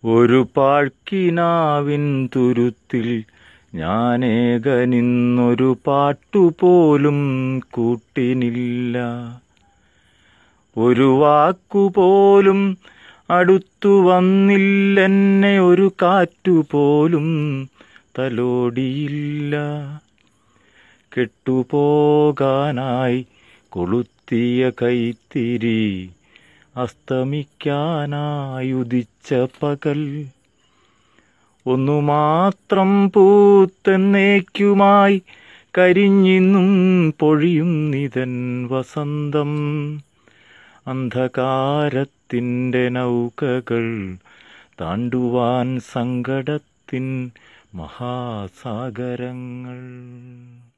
ഒരു പാഴ്ക്കിനാവിൻ തുരുത്തിൽ ഞാനേകനിന്നൊരു പാട്ടുപോലും കൂട്ടിനില്ല ഒരു വാക്കുപോലും അടുത്തു വന്നില്ലെന്നെ ഒരു കാറ്റുപോലും തലോടിയില്ല കെട്ടുപോകാനായി കൊളുത്തിയ കൈത്തിരി അസ്തമിക്കാനായി ഉദിച്ച പകൽ ഒന്നു മാത്രം പൂത്തെന്നേക്കുമായി കരിഞ്ഞിന്നും പൊഴിയുന്നിതൻ വസന്തം അന്ധകാരത്തിൻ്റെ നൗകകൾ താണ്ടുവാൻ സങ്കടത്തിൻ മഹാസാഗരങ്ങൾ